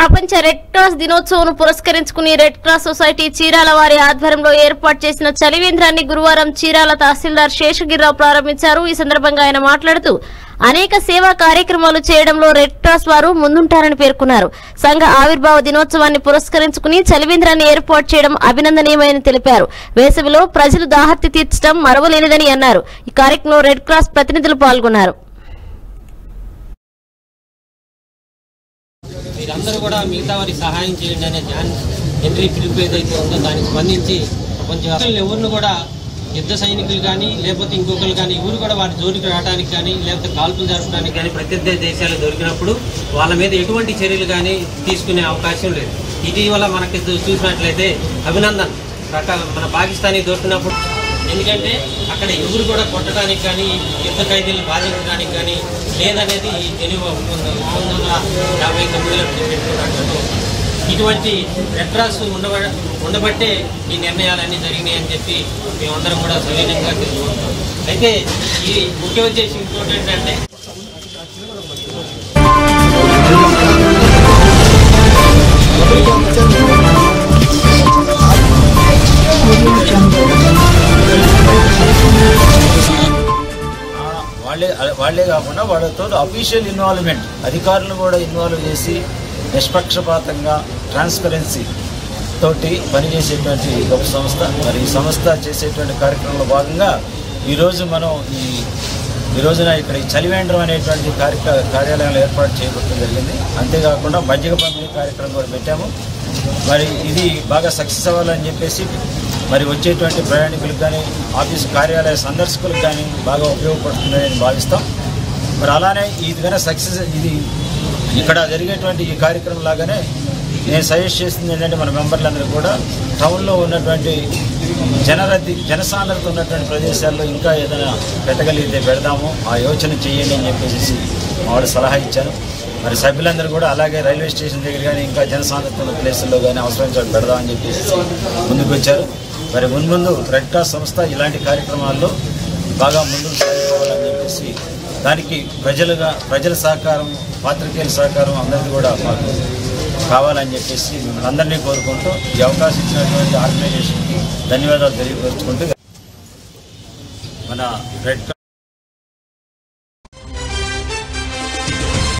ప్రపంచ red cross దినోత్సవం పురస్కరించుకుని రెడ్ క్రాస్ సొసైటీ చీరాల వారి ఆధ్వర్యంలో ఏర్పాటు చేసిన చలివేంద్రాన్ని గురువారం చీరాల తహసీల్దార్ శేషగిరిరావు ప్రారంభించారు ఈ సందర్భంగా ఆయన మాట్లాడుతూ అనేక సేవా కార్యక్రమాలు చేయడంలో రెడ్ క్రాస్ వారు ముందుంటారని పేర్కొన్నారు సంఘ ఆవిర్భావ దినోత్సవాన్ని పురస్కరించుకుని చలివేంద్రాన్ని ఏర్పాటు చేయడం అభినందనీయమని తెలిపారు వేసవిలో ప్రజలు దాహర్తి తీర్చడం మరవలేనిదని అన్నారు ఈ కార్యక్రమంలో రెడ్ క్రాస్ ప్రతినిధులు పాల్గొన్నారు మీరందరూ కూడా మిగతా వారికి సహాయం చేయండి అనే జాన్ హెన్రీ పిలుపు ఏదైతే ఉందో దానికి స్పందించి ప్రపంచ ఎవరిని కూడా యుద్ధ సైనికులు కానీ లేకపోతే ఇంకొకరు కానీ ఎవరు కూడా వారి జోలికి రావడానికి కానీ లేకపోతే కాల్పులు జరపడానికి కానీ ప్రత్యర్థి దేశాలు దొరికినప్పుడు వాళ్ళ మీద ఎటువంటి చర్యలు కానీ తీసుకునే అవకాశం లేదు ఇటీవల మనకి చూసినట్లయితే అభినందన్ రకాల మన పాకిస్తానీ దొరికినప్పుడు ఎందుకంటే అక్కడ ఎవరు కూడా కొట్టడానికి కానీ యుద్ధ ఖైదీలను బాధించడానికి కానీ లేదనేది ఈ జెనీవా ఒప్పందం పంతొమ్మిది వందల యాభై తొమ్మిదిలో పెట్టుకున్నట్టు ఇటువంటి రెడ్రాస్ ఉండబ ఉండబట్టే ఈ నిర్ణయాలన్నీ జరిగినాయి అని చెప్పి మేమందరం కూడా సవినయంగా తెలుసుకుంటాం అయితే ఈ ముఖ్య ఉద్దేశం ఇంకోటి ఏంటంటే ఆ, వాళ్ళే వాళ్ళే కాకుండా వాళ్ళతో అఫీషియల్ ఇన్వాల్వ్మెంట్ అధికారులను కూడా ఇన్వాల్వ్ చేసి నిష్పక్షపాతంగా ట్రాన్స్పరెన్సీ తోటి పనిచేసేటువంటి గొప్ప సంస్థ మరి ఈ సంస్థ చేసేటువంటి కార్యక్రమంలో భాగంగా ఈరోజు మనం ఈ ఈ రోజున ఇక్కడ ఈ చలివేంద్రం అనేటువంటి కార్యక కార్యాలయాలు ఏర్పాటు చేయబడటం జరిగింది అంతేకాకుండా మజ్జిగ పంపిణీ కార్యక్రమం కూడా పెట్టాము మరి ఇది బాగా సక్సెస్ అవ్వాలని చెప్పేసి మరి వచ్చేటువంటి ప్రయాణికులకు కానీ ఆఫీస్ కార్యాలయ సందర్శకులకు కానీ బాగా ఉపయోగపడుతుందని భావిస్తాం మరి అలానే ఇది కనుక సక్సెస్ ఇది ఇక్కడ జరిగేటువంటి ఈ కార్యక్రమం లాగానే నేను సజెస్ట్ చేస్తుంది ఏంటంటే మన మెంబర్లందరూ కూడా టౌన్లో ఉన్నటువంటి జనరద్దీ జనసాంద్రత ఉన్నటువంటి ప్రదేశాల్లో ఇంకా ఏదైనా పెట్టగలిగితే పెడదాము ఆ యోచన చేయండి అని చెప్పేసి వాళ్ళు సలహా ఇచ్చాను మరి సభ్యులందరూ కూడా అలాగే రైల్వే స్టేషన్ దగ్గర కానీ ఇంకా జనసాంద్రత ఉన్న ప్లేసుల్లో కానీ అవసరం చోట పెడదామని చెప్పేసి ముందుకు వచ్చారు మరి మున్ముందు రెడ్ క్రాస్ సంస్థ ఇలాంటి కార్యక్రమాల్లో బాగా ముందుకు సాగిపోవాలని చెప్పేసి దానికి ప్రజలుగా ప్రజల సహకారం పాత్రికేయుల సహకారం అందరికీ కూడా మాకు కావాలని చెప్పేసి మిమ్మల్ని అందరినీ కోరుకుంటూ ఈ అవకాశం ఇచ్చినటువంటి ఆర్గనైజేషన్కి ధన్యవాదాలు తెలియపరుచుకుంటూ మన రెడ్